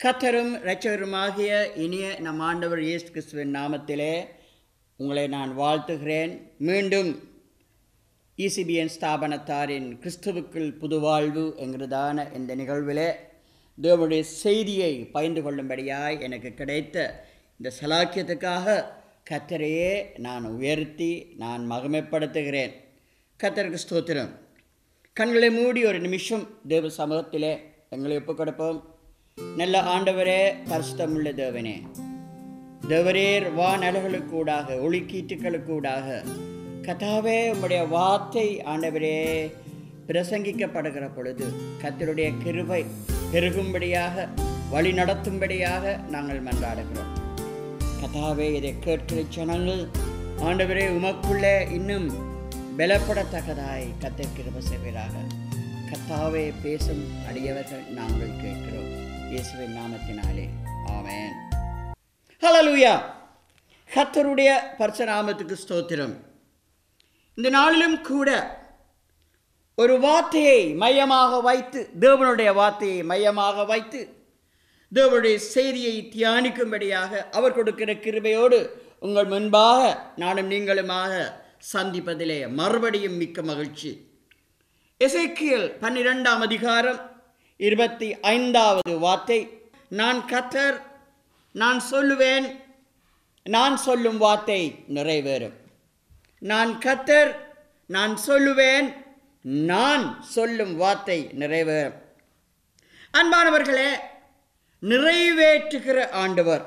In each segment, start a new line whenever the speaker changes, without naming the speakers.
கத்தரும் இரட்சகருமாகிய இனிய நம் ஆண்டவர் இயேசு கிறிஸ்துவின் நாமத்திலே உங்களை நான் வாழ்த்துகிறேன் மீண்டும் இசிபிஎன் ஸ்தாபனத்தாரின் கிறிஸ்துவுக்குள் புதுவாழ்வு என்கிறதான இந்த நிகழ்விலே தேவனுடைய செய்தியை பகிர்ந்து கொள்ளும்படியாய் எனக்கு கிடைத்த இந்த சலாக்கியத்துக்காக கத்தரையே நான் உயர்த்தி நான் மகிமைப்படுத்துகிறேன் கத்தருக்கு ஸ்தோத்திரம் கண்களை மூடி ஒரு நிமிஷம் தேவ சமூகத்திலே எங்களை ஒப்புக் கொடுப்போம் நல்ல ஆண்டவரே பரிசுத்தமுள்ள தேவனே தேவரேர் வானலகளுக்கூடாக ஒளிக்கீட்டுகளுக்கூடாக கதாவே உம்முடைய வார்த்தை ஆண்டவரே பிரசங்கிக்கப்படுகிற பொழுது கத்தருடைய கிருபை பெருகும்படியாக வழி நடத்தும்படியாக நாங்கள் மன்றாடுகிறோம் கதாவே இதை கேட்கிற ஜனங்கள் ஆண்டவரே உமக்குள்ளே இன்னும் பலப்படத்தக்கதாய் கத்தை கிருப செய்வீராக கத்தாவே பேசும் அடியவர்கள் நாங்கள் கேட்கிறோம் இயேசுவின் நாமத்தினாலே ஆமென் ஹalleluya கர்த்தருடைய பரிசுநாமத்துக்கு ஸ்தோத்திரம் இந்த நாளிலும் கூட ஒரு வார்த்தையை மையமாக வைத்து தேவனுடைய வார்த்தையை மையமாக வைத்து தேவனுடைய செய்தியை தியானிக்கும்படியாக அவர் கொடுக்கிற கிருபையோடு உங்கள் முன்பாக நானும் நீங்களுமாக சந்திப்பதிலே மறுபடியும் மிக்க மகிழ்ச்சி எசேக்கியல் பன்னிரெண்டாம் அதிகாரம் இருபத்தி ஐந்தாவது வார்த்தை நான் கத்தர் நான் சொல்லுவேன் நான் சொல்லும் வார்த்தை நிறைவேறும் நான் கத்தர் நான் சொல்லுவேன் நான் சொல்லும் வார்த்தை நிறைவேறும் அன்பானவர்களே நிறைவேற்றுகிற ஆண்டவர்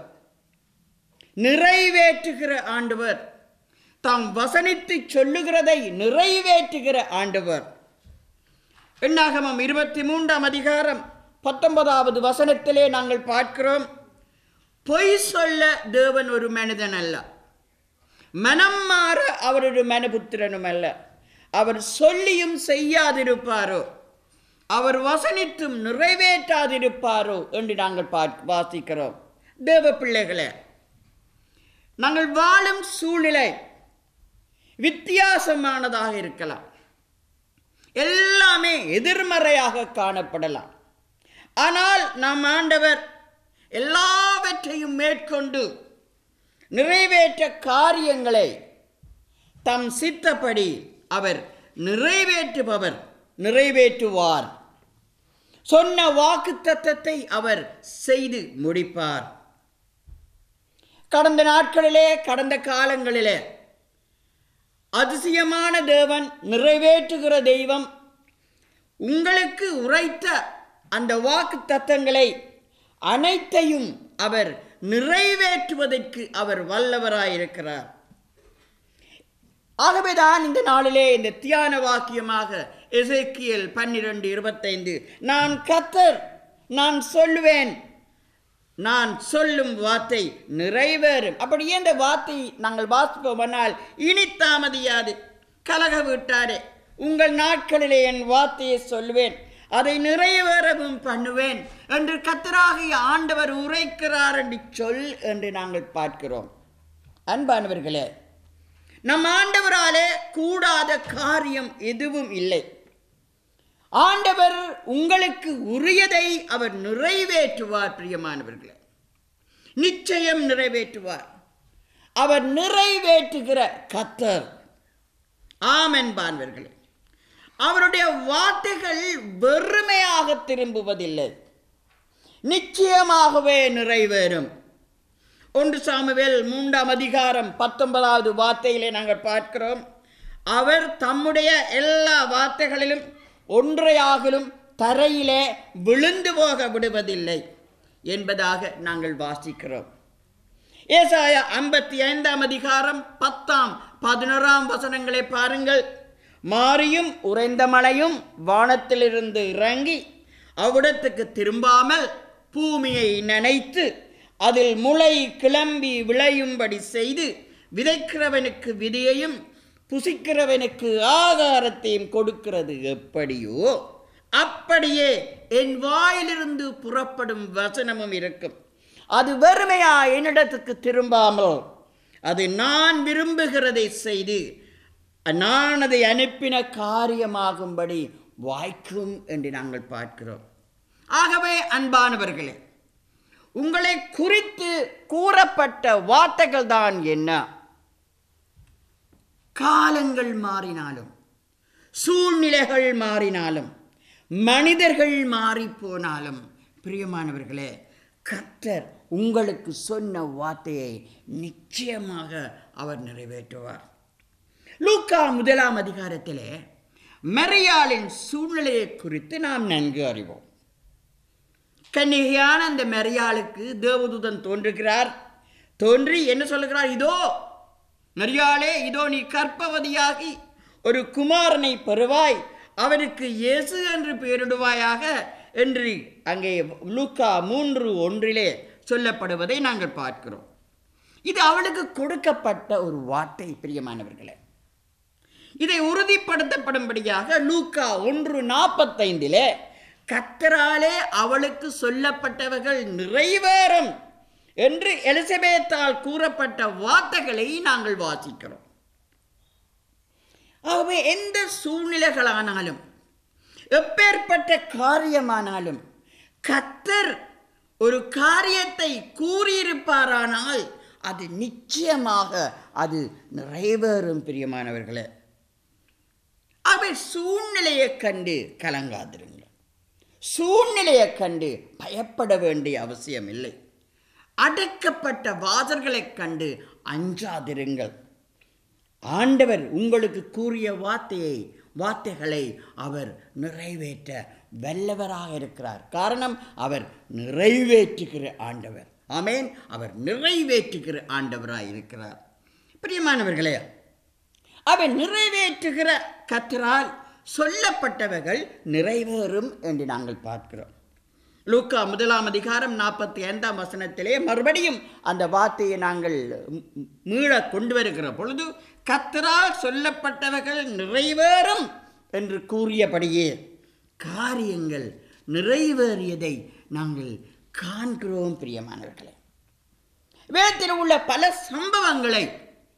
நிறைவேற்றுகிற ஆண்டவர் தாம் வசனித்து சொல்லுகிறதை நிறைவேற்றுகிற ஆண்டவர் எண்ணாகமம் இருபத்தி மூன்றாம் அதிகாரம் பத்தொன்பதாவது வசனத்திலே நாங்கள் பார்க்கிறோம் பொய் சொல்ல தேவன் ஒரு மனிதன் அல்ல மனம் மாற அவர் ஒரு மனபுத்திரனும் அல்ல அவர் சொல்லியும் செய்யாதிருப்பாரோ அவர் வசனித்தும் நிறைவேற்றாதிருப்பாரோ என்று நாங்கள் பார்க்க வாசிக்கிறோம் தேவ பிள்ளைகளே நாங்கள் வாழும் சூழ்நிலை வித்தியாசமானதாக இருக்கலாம் எல்லாமே எதிர்மறையாக காணப்படலாம் ஆனால் நம் ஆண்டவர் எல்லாவற்றையும் மேற்கொண்டு நிறைவேற்ற காரியங்களை தம் சித்தப்படி அவர் நிறைவேற்றுபவர் நிறைவேற்றுவார் சொன்ன வாக்கு தத்தத்தை அவர் செய்து முடிப்பார் கடந்த நாட்களிலே கடந்த காலங்களிலே அதிசயமான தேவன் நிறைவேற்றுகிற தெய்வம் உங்களுக்கு உரைத்த அந்த வாக்கு தத்தங்களை அனைத்தையும் அவர் நிறைவேற்றுவதற்கு அவர் வல்லவராயிருக்கிறார் ஆகவேதான் இந்த நாளிலே இந்த தியான வாக்கியமாக எசேக்கியல் பன்னிரண்டு இருபத்தைந்து நான் கத்தர் நான் சொல்லுவேன் நான் சொல்லும் வார்த்தை நிறைவேறும் அப்படியே இந்த வார்த்தை நாங்கள் வாசிப்போமானால் இனி தாமதியாது கலக விட்டாரே உங்கள் நாட்களிலே என் வார்த்தையை சொல்லுவேன் அதை நிறைவேறவும் பண்ணுவேன் என்று கத்தராகிய ஆண்டவர் உரைக்கிறார் என்று சொல் என்று நாங்கள் பார்க்கிறோம் அன்பானவர்களே நம் ஆண்டவராலே கூடாத காரியம் எதுவும் இல்லை ஆண்டவர் உங்களுக்கு உரியதை அவர் நிறைவேற்றுவார் பிரியமானவர்களே நிச்சயம் நிறைவேற்றுவார் அவர் நிறைவேற்றுகிற கத்தர் ஆமென்பான்வர்களே அவருடைய வார்த்தைகள் வெறுமையாக திரும்புவதில்லை நிச்சயமாகவே நிறைவேறும் ஒன்று சாமுவேல் மூன்றாம் அதிகாரம் பத்தொன்பதாவது வார்த்தையிலே நாங்கள் பார்க்கிறோம் அவர் தம்முடைய எல்லா வார்த்தைகளிலும் ஒன்றையாகிலும் தரையிலே விழுந்து போக விடுவதில்லை என்பதாக நாங்கள் வாசிக்கிறோம் ஏசாயா ஐம்பத்தி ஐந்தாம் அதிகாரம் பத்தாம் பதினோராம் வசனங்களை பாருங்கள் மாறியும் உறைந்த மழையும் வானத்திலிருந்து இறங்கி அவ்விடத்துக்கு திரும்பாமல் பூமியை நனைத்து அதில் முளை கிளம்பி விளையும்படி செய்து விதைக்கிறவனுக்கு விதையையும் புசிக்கிறவனுக்கு ஆகாரத்தையும் கொடுக்கிறது எப்படியோ அப்படியே என் வாயிலிருந்து புறப்படும் வசனமும் இருக்கும் அது வெறுமையா என்னிடத்துக்கு திரும்பாமல் அது நான் விரும்புகிறதை செய்து நான் அதை அனுப்பின காரியமாகும்படி வாய்க்கும் என்று நாங்கள் பார்க்கிறோம் ஆகவே அன்பானவர்களே உங்களை குறித்து கூறப்பட்ட வார்த்தைகள் தான் என்ன காலங்கள் மாறினாலும் சூழ்நிலைகள் மாறினாலும் மனிதர்கள் மாறி போனாலும் பிரியமானவர்களே கர்த்தர் உங்களுக்கு சொன்ன வார்த்தையை நிச்சயமாக அவர் நிறைவேற்றுவார் லூக்கா முதலாம் அதிகாரத்திலே மரியாளின் சூழ்நிலையை குறித்து நாம் நன்கு அறிவோம் கன்னிகையான அந்த மரியாளுக்கு தேவதூதன் தோன்றுகிறார் தோன்றி என்ன சொல்லுகிறார் இதோ மரியாளே இதோ நீ கற்பவதியாகி ஒரு குமாரனை பெறுவாய் அவனுக்கு இயேசு என்று பெயரிடுவாயாக என்று அங்கே லூக்கா மூன்று ஒன்றிலே சொல்லப்படுவதை நாங்கள் பார்க்கிறோம் இது அவளுக்கு கொடுக்கப்பட்ட ஒரு வார்த்தை பிரியமானவர்களே இதை உறுதிப்படுத்தப்படும்படியாக லூக்கா ஒன்று நாற்பத்தைந்திலே கத்தராலே அவளுக்கு சொல்லப்பட்டவர்கள் நிறைவேறும் என்று எலிசபெத்தால் கூறப்பட்ட வார்த்தைகளை நாங்கள் வாசிக்கிறோம் ஆகவே எந்த சூழ்நிலைகளானாலும் எப்பேற்பட்ட காரியமானாலும் கத்தர் ஒரு காரியத்தை கூறியிருப்பாரானால் அது நிச்சயமாக அது நிறைவேறும் பிரியமானவர்களே அவை சூழ்நிலையை கண்டு கலங்காதிருங்கள் சூழ்நிலையை கண்டு பயப்பட வேண்டிய அவசியம் இல்லை அடைக்கப்பட்ட வாசல்களைக் கண்டு அஞ்சாதிருங்கள் ஆண்டவர் உங்களுக்கு கூறிய வார்த்தையை வார்த்தைகளை அவர் நிறைவேற்ற வல்லவராக இருக்கிறார் காரணம் அவர் நிறைவேற்றுகிற ஆண்டவர் ஆமேன் அவர் நிறைவேற்றுகிற ஆண்டவராக இருக்கிறார் பிரியமானவர்களே அவர் நிறைவேற்றுகிற கத்தரால் சொல்லப்பட்டவைகள் நிறைவேறும் என்று நாங்கள் பார்க்கிறோம் லூக்கா முதலாம் அதிகாரம் நாற்பத்தி ஐந்தாம் வசனத்திலே மறுபடியும் அந்த வார்த்தையை நாங்கள் மீள கொண்டு வருகிற பொழுது கத்தரால் சொல்லப்பட்டவைகள் நிறைவேறும் என்று கூறியபடியே காரியங்கள் நிறைவேறியதை நாங்கள் காண்கிறோம் பிரியமானவர்களே வேதத்தில் உள்ள பல சம்பவங்களை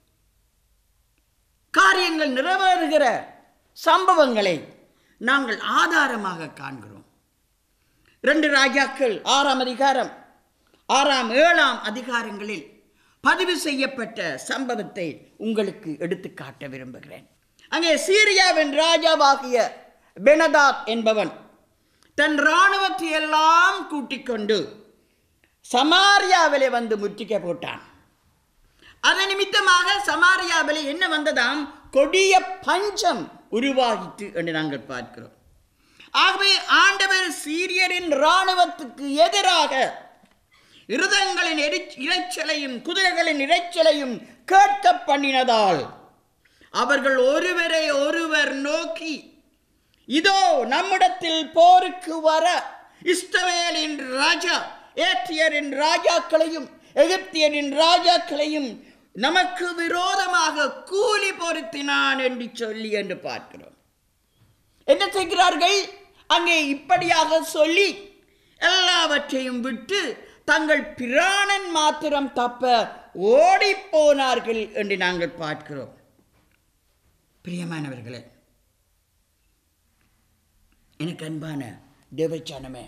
காரியங்கள் நிறைவேறுகிற சம்பவங்களை நாங்கள் ஆதாரமாக காண்கிறோம் ரெண்டு ராஜாக்கள் ஆறாம் அதிகாரம் ஆறாம் ஏழாம் அதிகாரங்களில் பதிவு செய்யப்பட்ட சம்பவத்தை உங்களுக்கு எடுத்து காட்ட விரும்புகிறேன் அங்கே சீரியாவின் ராஜாவாகிய பெனதாத் என்பவன் தன் இராணுவத்தை எல்லாம் கூட்டிக் கொண்டு சமாரியாவிலே வந்து முற்றுகை போட்டான் அதன் நிமித்தமாக சமாரியாவிலே என்ன வந்ததாம் கொடிய பஞ்சம் உருவாகிட்டு என்று நாங்கள் பார்க்கிறோம் ஆகவே ஆண்டவர் சீரியரின் இராணுவத்துக்கு எதிராக இருதங்களின் இரைச்சலையும் குதிரைகளின் இரைச்சலையும் கேட்க பண்ணினதால் அவர்கள் ஒருவரை ஒருவர் நோக்கி இதோ நம்மிடத்தில் போருக்கு வர இஸ்தவேலின் ராஜா ஏற்றியரின் ராஜாக்களையும் எகிப்தியரின் ராஜாக்களையும் நமக்கு விரோதமாக கூலி பொருத்தினான் என்று சொல்லி என்று பார்க்கிறோம் என்ன செய்கிறார்கள் அங்கே இப்படியாக சொல்லி எல்லாவற்றையும் விட்டு தங்கள் பிராணன் மாத்திரம் தப்ப ஓடி போனார்கள் என்று நாங்கள் பார்க்கிறோம் பிரியமானவர்களே எனக்கு அன்பான தேவச்சானமே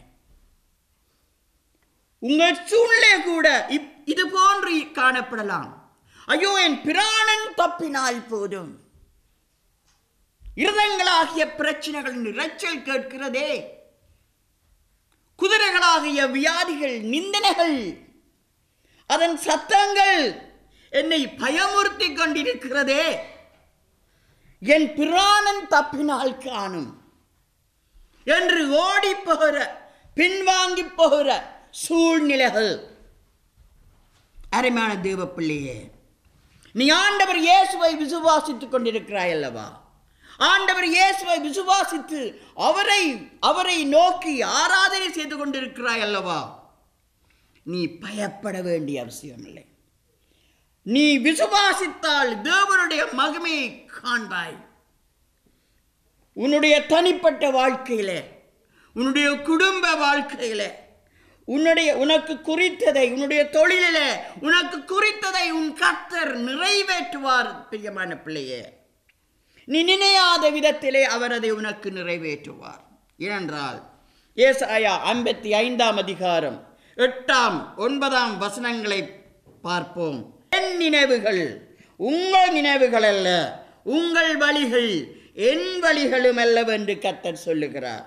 உங்கள் சூழ்நிலை கூட இப்- இது போன்று காணப்படலாம் ஐயோ என் பிராணன் தப்பினால் போதும் இருதங்களாகிய பிரச்சனைகளின் இரைச்சல் கேட்கிறதே குதிரைகளாகிய வியாதிகள் நிந்தனைகள் அதன் சத்தங்கள் என்னை பயமுறுத்தி கொண்டிருக்கிறதே என் பிராணன் தப்பினால் காணும் என்று ஓடி போகிற பின்வாங்கி போகிற சூழ்நிலைகள் அருமையான தேவ பிள்ளையே நீ ஆண்டவர் இயேசுவை விசுவாசித்துக் கொண்டிருக்கிறாய் அல்லவா ஆண்டவர் இயேசுவை விசுவாசித்து அவரை அவரை நோக்கி ஆராதனை செய்து கொண்டிருக்கிறாய் அல்லவா நீ பயப்பட வேண்டிய அவசியமில்லை நீ விசுவாசித்தால் தேவனுடைய மகிமையை காண்பாய் உன்னுடைய தனிப்பட்ட வாழ்க்கையிலே உன்னுடைய குடும்ப வாழ்க்கையிலே உன்னுடைய உனக்கு குறித்ததை உன்னுடைய தொழிலிலே உனக்கு குறித்ததை உன் கர்த்தர் நிறைவேற்றுவார் பிரியமான பிள்ளையே நீ நினையாத விதத்திலே அவர் அதை உனக்கு நிறைவேற்றுவார் ஏனென்றால் ஏசாயா ஐம்பத்தி ஐந்தாம் அதிகாரம் எட்டாம் ஒன்பதாம் வசனங்களை பார்ப்போம் என் நினைவுகள் உங்கள் நினைவுகள் அல்ல உங்கள் வழிகள் என் வழிகளும் அல்லவென்று கத்தர் சொல்லுகிறார்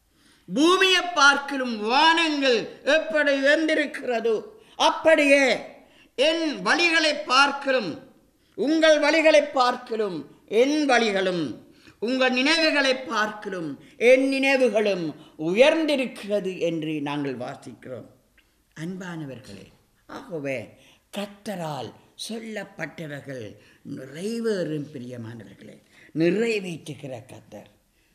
பூமியை பார்க்கலும் வானங்கள் எப்படி உயர்ந்திருக்கிறதோ அப்படியே என் வழிகளை பார்க்கலும் உங்கள் வழிகளை பார்க்கலும் என் வழிகளும் உங்கள் நினைவுகளை பார்க்கலும் என் நினைவுகளும் உயர்ந்திருக்கிறது என்று நாங்கள் வாசிக்கிறோம் அன்பானவர்களே ஆகவே கத்தரால் சொல்லப்பட்டவர்கள் நிறைவேறும் பிரியமானவர்களே நிறைவேற்றுகிற கத்தர்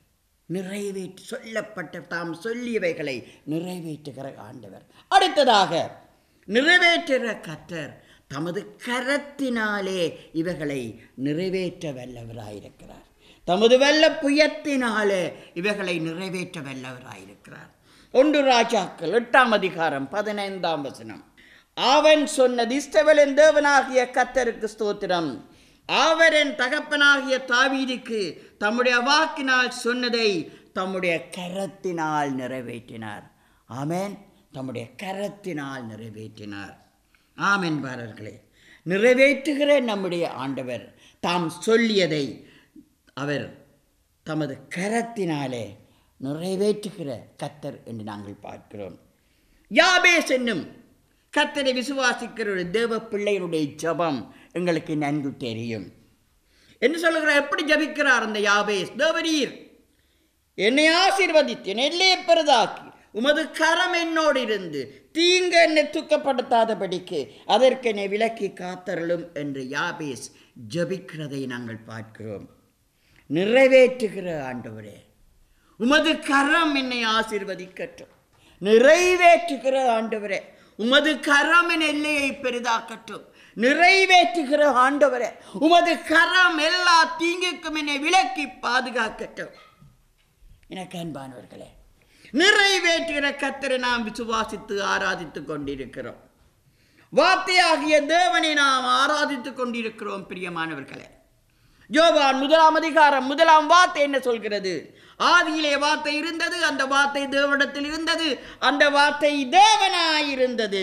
நிறைவேற்றி சொல்லப்பட்ட தாம் சொல்லியவைகளை நிறைவேற்றுகிற ஆண்டவர் அடுத்ததாக நிறைவேற்றுகிற கத்தர் தமது கரத்தினாலே இவைகளை நிறைவேற்ற வல்லவராயிருக்கிறார் தமது வெள்ள புயத்தினாலே இவைகளை நிறைவேற்ற வல்லவராயிருக்கிறார் ஒன்று ராஜாக்கள் எட்டாம் அதிகாரம் பதினைந்தாம் வசனம் அவன் சொன்னது இஸ்தவலின் தேவனாகிய கத்தருக்கு ஸ்தோத்திரம் அவரின் தகப்பனாகிய தாவீதுக்கு தம்முடைய வாக்கினால் சொன்னதை தம்முடைய கரத்தினால் நிறைவேற்றினார் ஆமென் தம்முடைய கரத்தினால் நிறைவேற்றினார் ஆம் என்பாரர்களே நிறைவேற்றுகிற நம்முடைய ஆண்டவர் தாம் சொல்லியதை அவர் தமது கரத்தினாலே நிறைவேற்றுகிற கத்தர் என்று நாங்கள் பார்க்கிறோம் யாபேஸ் என்னும் கத்தரை விசுவாசிக்கிற ஒரு தேவ பிள்ளையினுடைய ஜபம் எங்களுக்கு நன்கு தெரியும் என்ன சொல்லுகிறார் எப்படி ஜபிக்கிறார் அந்த யாபேஸ் தேவரீர் என்னை ஆசீர்வதித்து என்னை எல்லையை பெரிதாக்கி உமது கரம் என்னோடு இருந்து தீங்கு என்னை துக்கப்படுத்தாதபடிக்கு அதற்கு என்னை விலக்கி காத்தருளும் என்று யாபேஸ் ஜபிக்கிறதை நாங்கள் பார்க்கிறோம் நிறைவேற்றுகிற ஆண்டவரே உமது கரம் என்னை ஆசீர்வதிக்கட்டும் நிறைவேற்றுகிற ஆண்டவரே உமது கரம் என் எல்லையை பெரிதாக்கட்டும் நிறைவேற்றுகிற ஆண்டவரே உமது கரம் எல்லா தீங்குக்கும் என்னை விலக்கி பாதுகாக்கட்டும் எனக்கு அன்பானவர்களே நிறைவேற்றுகிற கத்தரை நாம் விசுவாசித்து ஆராதித்துக் கொண்டிருக்கிறோம் வார்த்தையாகிய தேவனை நாம் ஆராதித்துக் கொண்டிருக்கிறோம் பிரியமானவர்களே யோவான் முதலாம் அதிகாரம் முதலாம் வார்த்தை என்ன சொல்கிறது ஆதியிலே வார்த்தை இருந்தது அந்த வார்த்தை தேவனிடத்தில் இருந்தது அந்த வார்த்தை தேவனாயிருந்தது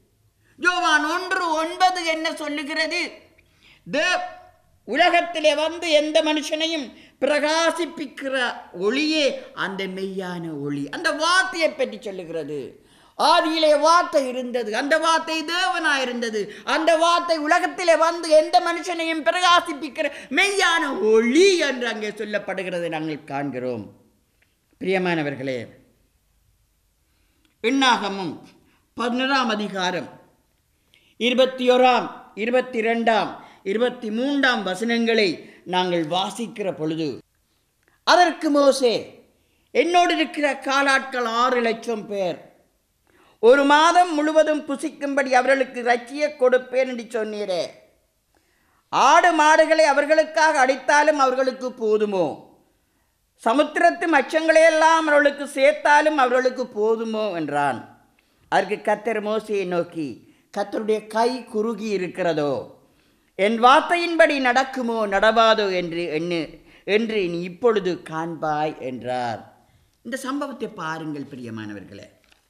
யோவான் ஒன்று ஒன்பது என்ன சொல்லுகிறது தே உலகத்திலே வந்து எந்த மனுஷனையும் பிரகாசிப்பிக்கிற ஒளியே அந்த மெய்யான ஒளி அந்த வார்த்தையை பற்றி சொல்லுகிறது ஆதியிலே வார்த்தை இருந்தது அந்த வார்த்தை தேவனாயிருந்தது அந்த வார்த்தை உலகத்திலே வந்து எந்த மனுஷனையும் பிரகாசிப்பிக்கிற மெய்யான ஒளி என்று அங்கே சொல்லப்படுகிறது நாங்கள் காண்கிறோம் பிரியமானவர்களே எண்ணாகமும் பதினொன்றாம் அதிகாரம் இருபத்தி ஓராம் இருபத்தி ரெண்டாம் இருபத்தி மூன்றாம் வசனங்களை நாங்கள் வாசிக்கிற பொழுது அதற்கு மோசே என்னோடு இருக்கிற காலாட்கள் ஆறு லட்சம் பேர் ஒரு மாதம் முழுவதும் புசிக்கும்படி அவர்களுக்கு ரச்சிய கொடுப்பேன் என்று சொன்னீரே ஆடு மாடுகளை அவர்களுக்காக அடித்தாலும் அவர்களுக்கு போதுமோ சமுத்திரத்து மச்சங்களையெல்லாம் அவர்களுக்கு சேர்த்தாலும் அவர்களுக்கு போதுமோ என்றான் அதற்கு கத்தர் மோசையை நோக்கி கத்தருடைய கை குறுகி இருக்கிறதோ என் வார்த்தையின்படி நடக்குமோ நடவாதோ என்று எண்ணு என்று நீ இப்பொழுது காண்பாய் என்றார் இந்த சம்பவத்தை பாருங்கள் பிரியமானவர்களே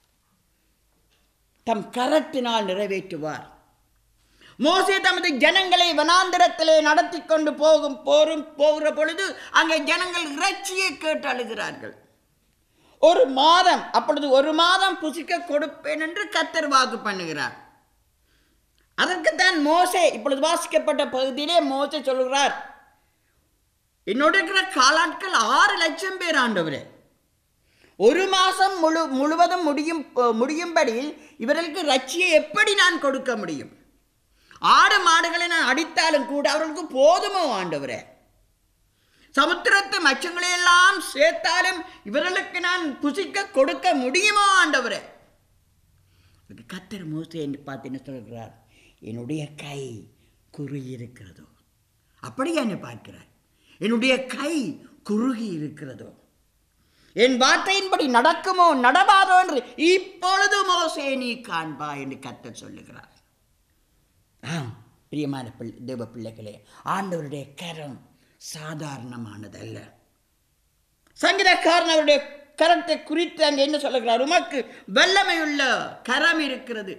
தம் கரத்தினால் நிறைவேற்றுவார் மோசே தமது ஜனங்களை வனாந்திரத்திலே நடத்தி கொண்டு போகும் போரும் போகிற பொழுது அங்கே ஜனங்கள் இறைச்சியை கேட்டு அழுகிறார்கள் ஒரு மாதம் அப்பொழுது ஒரு மாதம் புசிக்க கொடுப்பேன் என்று கத்தர் வாக்கு பண்ணுகிறார் அதற்குத்தான் மோசே இப்பொழுது வாசிக்கப்பட்ட பகுதியிலே மோசே சொல்கிறார் என்னோட இருக்கிற காலாட்கள் ஆறு லட்சம் பேர் ஆண்டவரே ஒரு மாசம் முழு முழுவதும் முடியும் முடியும்படி இவர்களுக்கு ரட்சியை எப்படி நான் கொடுக்க முடியும் ஆடு மாடுகளை நான் அடித்தாலும் கூட அவர்களுக்கு போதுமோ ஆண்டவரே சமுத்திரத்து மச்சங்களை எல்லாம் சேர்த்தாலும் இவர்களுக்கு நான் புசிக்க கொடுக்க முடியுமோ ஆண்டவரே அதுக்கு கத்தர் மோசே என்று பார்த்து என்ன சொல்கிறார் என்னுடைய கை குறுகி இருக்கிறதோ அப்படியே என்னை பார்க்கிறார் என்னுடைய கை குறுகி இருக்கிறதோ என் வார்த்தையின்படி நடக்குமோ நடவாதோ என்று இப்பொழுது மோசே நீ காண்பா என்று கத்தர் சொல்லுகிறார் ஆம் பிரியமான பிள்ளை தேவ பிள்ளைகளே ஆண்டவருடைய கரம் சாதாரணமானதல்ல சங்கீதக்காரன் அவருடைய கரத்தை குறித்து அங்கே என்ன சொல்லுகிறார் உமக்கு வல்லமையுள்ள கரம் இருக்கிறது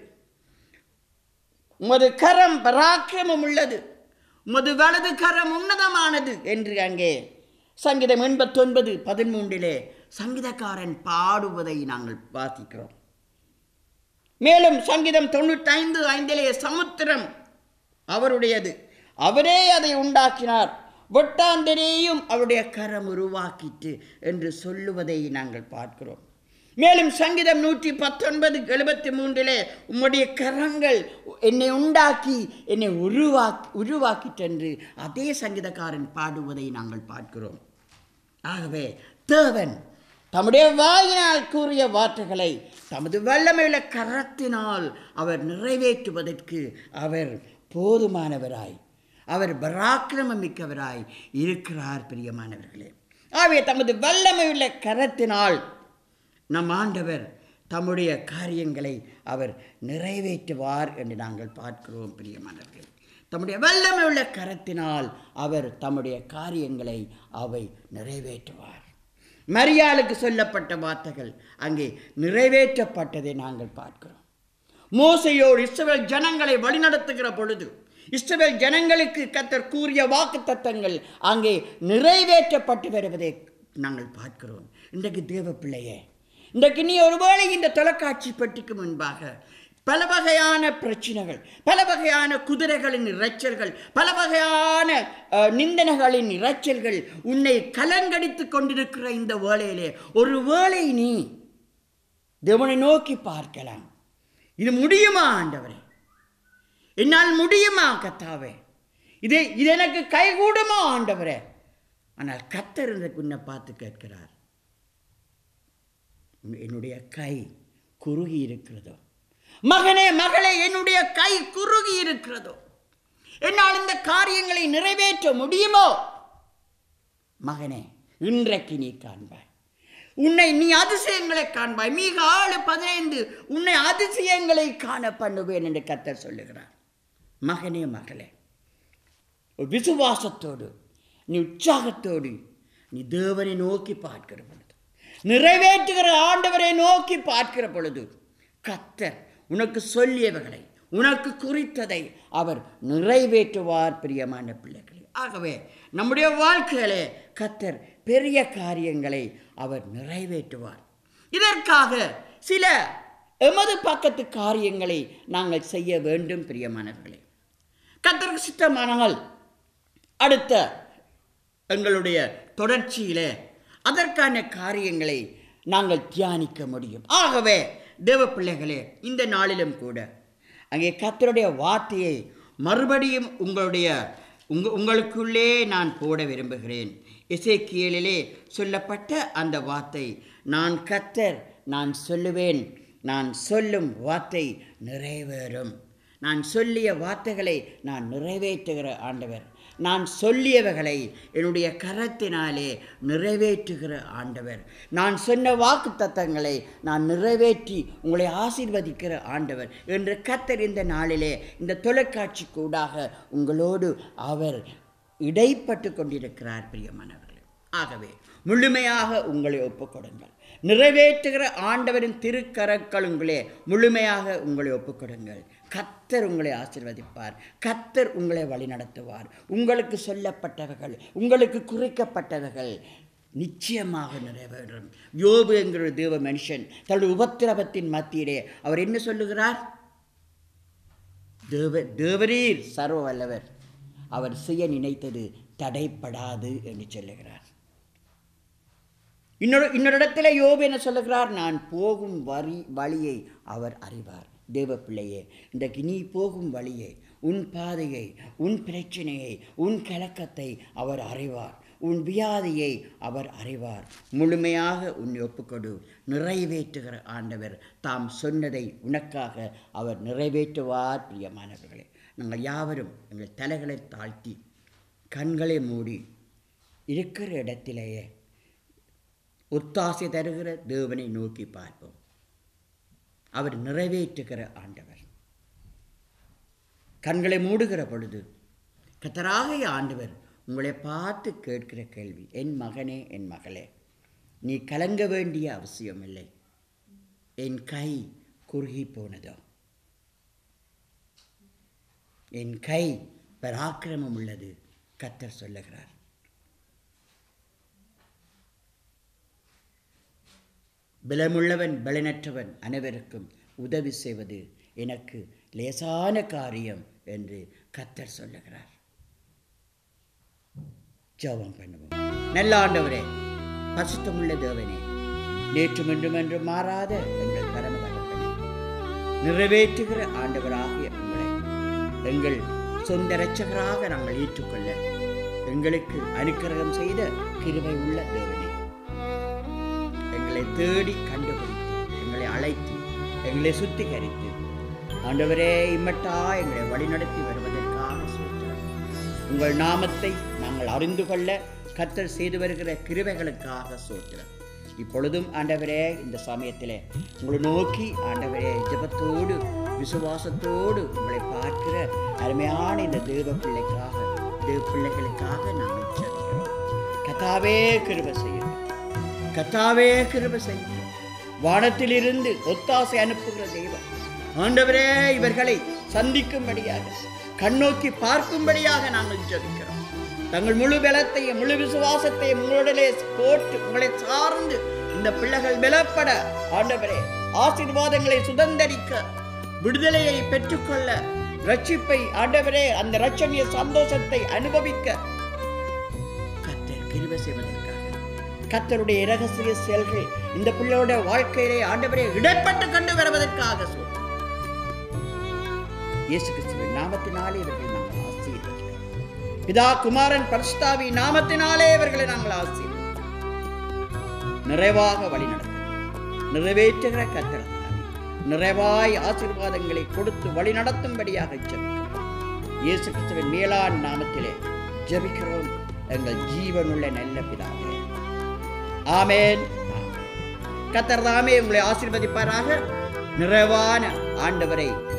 உமது கரம் பராக்கிரமம் உள்ளது உமது வலது கரம் உன்னதமானது என்று அங்கே சங்கீதம் எண்பத்தொன்பது பதிமூன்றிலே சங்கீதக்காரன் பாடுவதை நாங்கள் வாசிக்கிறோம் மேலும் சங்கீதம் தொண்ணூத்தைந்து ஐந்திலே சமுத்திரம் அவருடையது அவரே அதை உண்டாக்கினார் ஒட்டாந்தரையும் அவருடைய கரம் உருவாக்கிட்டு என்று சொல்லுவதை நாங்கள் பார்க்கிறோம் மேலும் சங்கீதம் நூற்றி பத்தொன்பது எழுபத்தி மூன்றிலே உம்முடைய கரங்கள் என்னை உண்டாக்கி என்னை உருவாக்கி உருவாக்கிட்டென்று அதே சங்கீதக்காரன் பாடுவதை நாங்கள் பார்க்கிறோம் ஆகவே தேவன் தம்முடைய வாயினால் கூறிய வார்த்தைகளை தமது வல்லமையுள்ள கரத்தினால் அவர் நிறைவேற்றுவதற்கு அவர் போதுமானவராய் அவர் பராக்கிரமம் மிக்கவராய் இருக்கிறார் பிரியமானவர்களே ஆகவே தமது வல்லமையுள்ள கரத்தினால் நம் ஆண்டவர் தம்முடைய காரியங்களை அவர் நிறைவேற்றுவார் என்று நாங்கள் பார்க்கிறோம் பிரியமானவர்களே தம்முடைய வல்லமை உள்ள கரத்தினால் அவர் தம்முடைய காரியங்களை அவை நிறைவேற்றுவார் மரியாளுக்கு சொல்லப்பட்ட வார்த்தைகள் அங்கே நிறைவேற்றப்பட்டதை நாங்கள் பார்க்கிறோம் மோசையோடு இஸ்ரவேல் ஜனங்களை வழிநடத்துகிற பொழுது இஸ்ரவேல் ஜனங்களுக்கு கத்தர் கூறிய வாக்கு தத்தங்கள் அங்கே நிறைவேற்றப்பட்டு வருவதை நாங்கள் பார்க்கிறோம் இன்றைக்கு தேவ பிள்ளையே இன்றைக்கு நீ ஒருவேளை இந்த தொலைக்காட்சி பெட்டிக்கு முன்பாக பல வகையான பிரச்சனைகள் பல வகையான குதிரைகளின் இரைச்சல்கள் பல வகையான அஹ், நிந்தனைகளின் இரைச்சல்கள் உன்னை கலங்கடித்து கொண்டிருக்கிற இந்த வேளையிலே ஒரு வேளை நீ தேவனை நோக்கி பார்க்கலாம் இது முடியுமா ஆண்டவரே என்னால் முடியுமா கத்தாவே இது இது எனக்கு கைகூடுமா ஆண்டவரே ஆனால் கத்தர் இந்த உன்னை பார்த்து கேட்கிறார் என்னுடைய கை குறுகி இருக்கிறதோ மகனே மகளே என்னுடைய கை குறுகி இருக்கிறதோ என்னால் இந்த காரியங்களை நிறைவேற்ற முடியுமோ மகனே இன்றைக்கு நீ காண்பாய் உன்னை நீ அதிசயங்களை காண்பாய் மிக ஆளு பதினைந்து உன்னை அதிசயங்களை காண பண்ணுவேன் என்று கத்தர் சொல்லுகிறார் மகனே மகளே ஒரு விசுவாசத்தோடு நீ உற்சாகத்தோடு நீ தேவனை நோக்கி பார்க்கிற பொழுது நிறைவேற்றுகிற ஆண்டவரை நோக்கி பார்க்கிற பொழுது கத்தர் உனக்கு சொல்லியவைகளை உனக்கு குறித்ததை அவர் நிறைவேற்றுவார் பிரியமான பிள்ளைகளே ஆகவே நம்முடைய வாழ்க்கையிலே கத்தர் பெரிய காரியங்களை அவர் நிறைவேற்றுவார் இதற்காக சில எமது பக்கத்து காரியங்களை நாங்கள் செய்ய வேண்டும் பிரியமானவர்களே கத்தருக்கு சித்தமானால் அடுத்த எங்களுடைய தொடர்ச்சியிலே அதற்கான காரியங்களை நாங்கள் தியானிக்க முடியும் ஆகவே தேவ பிள்ளைகளே இந்த நாளிலும் கூட அங்கே கத்தருடைய வார்த்தையை மறுபடியும் உங்களுடைய உங்க உங்களுக்குள்ளே நான் போட விரும்புகிறேன் இசைக்கியலிலே சொல்லப்பட்ட அந்த வார்த்தை நான் கத்தர் நான் சொல்லுவேன் நான் சொல்லும் வார்த்தை நிறைவேறும் நான் சொல்லிய வார்த்தைகளை நான் நிறைவேற்றுகிற ஆண்டவர் நான் சொல்லியவைகளை என்னுடைய கரத்தினாலே நிறைவேற்றுகிற ஆண்டவர் நான் சொன்ன வாக்கு தத்தங்களை நான் நிறைவேற்றி உங்களை ஆசீர்வதிக்கிற ஆண்டவர் என்று கத்தர் இந்த நாளிலே இந்த தொலைக்காட்சி கூடாக உங்களோடு அவர் இடைப்பட்டு கொண்டிருக்கிறார் பிரியமானவர்களே ஆகவே முழுமையாக உங்களை ஒப்புக்கொடுங்கள் நிறைவேற்றுகிற ஆண்டவரின் திருக்கரக்களுங்களே முழுமையாக உங்களை ஒப்புக்கொடுங்கள் கத்தர் உங்களை ஆசிர்வதிப்பார் கத்தர் உங்களை வழிநடத்துவார் உங்களுக்கு சொல்லப்பட்டவர்கள் உங்களுக்கு குறிக்கப்பட்டவர்கள் நிச்சயமாக நிறைவேறும் யோபு என்கிற தேவ மனுஷன் தன்னுடைய உபத்திரவத்தின் மத்தியிலே அவர் என்ன சொல்லுகிறார் தேவ தேவரீர் சர்வ வல்லவர் அவர் செய்ய நினைத்தது தடைப்படாது என்று சொல்லுகிறார் இன்னொரு இன்னொரு இடத்துல யோபு என்ன சொல்லுகிறார் நான் போகும் வரி வழியை அவர் அறிவார் தேவ பிள்ளையே இன்றைக்கு நீ போகும் வழியை உன் பாதையை உன் பிரச்சனையை உன் கலக்கத்தை அவர் அறிவார் உன் வியாதியை அவர் அறிவார் முழுமையாக உன்னை ஒப்புக்கொடு நிறைவேற்றுகிற ஆண்டவர் தாம் சொன்னதை உனக்காக அவர் நிறைவேற்றுவார் பிரியமானவர்களே நாங்கள் யாவரும் எங்கள் தலைகளை தாழ்த்தி கண்களை மூடி இருக்கிற இடத்திலேயே ஒத்தாசை தருகிற தேவனை நோக்கி பார்ப்போம் அவர் நிறைவேற்றுகிற ஆண்டவர் கண்களை மூடுகிற பொழுது கத்தராகிய ஆண்டவர் உங்களை பார்த்து கேட்கிற கேள்வி என் மகனே என் மகளே நீ கலங்க வேண்டிய அவசியமில்லை என் கை குறுகி போனதோ என் கை பராக்கிரமம் உள்ளது கத்தர் சொல்லுகிறார் பலமுள்ளவன் பலனற்றவன் அனைவருக்கும் உதவி செய்வது எனக்கு லேசான காரியம் என்று கத்தர் சொல்லுகிறார் ஜெபம் பண்ணுவோம் நல்ல ஆண்டவரே பசுத்தமுள்ள தேவனே நேற்றும் இன்றும் என்று மாறாத எங்கள் பரம தகப்பனே நிறைவேற்றுகிற ஆண்டவராகிய உங்களை எங்கள் சொந்த இரட்சகராக நாங்கள் ஏற்றுக்கொள்ள எங்களுக்கு அனுக்கிரகம் செய்த கிருபை உள்ள தேவனே எங்களை தேடி கண்டுபிடித்து எங்களை அழைத்து எங்களை சுத்திகரித்து ஆண்டவரே இம்மட்டா எங்களை வழிநடத்தி வருவதற்காக சோத்திரம் உங்கள் நாமத்தை நாங்கள் அறிந்து கொள்ள கத்தர் செய்து வருகிற கிருபைகளுக்காக சோத்திரம் இப்பொழுதும் ஆண்டவரே இந்த சமயத்திலே உங்களை நோக்கி ஆண்டவரே ஜெபத்தோடு விசுவாசத்தோடு உங்களை பார்க்கிற அருமையான இந்த தேவ பிள்ளைக்காக தேவ பிள்ளைகளுக்காக நாங்கள் ஜெபிக்கிறோம் கத்தாவே கிருபை செய்யும் கத்தாவே கிருபை செய்யும் வானத்திலிருந்து ஒத்தாசை அனுப்புகிற தெய்வம் ஆண்டவரே இவர்களை சந்திக்கும்படியாக கண்ணோக்கி பார்க்கும்படியாக நாங்கள் ஜெபிக்கிறோம் தங்கள் முழு பலத்தையும் முழு விசுவாசத்தையும் உங்களுடைய போட்டு உங்களை சார்ந்து இந்த பிள்ளைகள் பலப்பட ஆண்டவரே ஆசீர்வாதங்களை சுதந்தரிக்க விடுதலையை பெற்றுக்கொள்ள ரட்சிப்பை ஆண்டவரே அந்த ரட்சணிய சந்தோஷத்தை அனுபவிக்க கத்தர் கிருபை செய்வதற்காக கத்தருடைய இரகசிய செயல்கள் இந்த பிள்ளையோட வாழ்க்கையிலே ஆண்டவரே இடைப்பட்டு கொண்டு வருவதற்காக சொல்றேன் இயேசு கிறிஸ்துவின் நாமத்தினாலே இவர்களை நாங்கள் ஆசீர்வதிக்கிறோம் பிதா குமாரன் பரிசுத்தாவி நாமத்தினாலே இவர்களை நாங்கள் ஆசீர்வதிக்கிறோம் நிறைவாக வழிநடத்த நிறைவேற்றுகிற கத்தர் நிறைவாய் ஆசீர்வாதங்களை கொடுத்து வழி நடத்தும்படியாக ஜெபிக்கிறோம் இயேசு கிறிஸ்துவின் மேலாண் நாமத்திலே ஜெபிக்கிறோம் எங்கள் ஜீவனுள்ள நல்ல பிதாவே ஆமேன் கத்தர் தாமே உங்களை ஆசீர்வதிப்பாராக நிறைவான ஆண்டவரை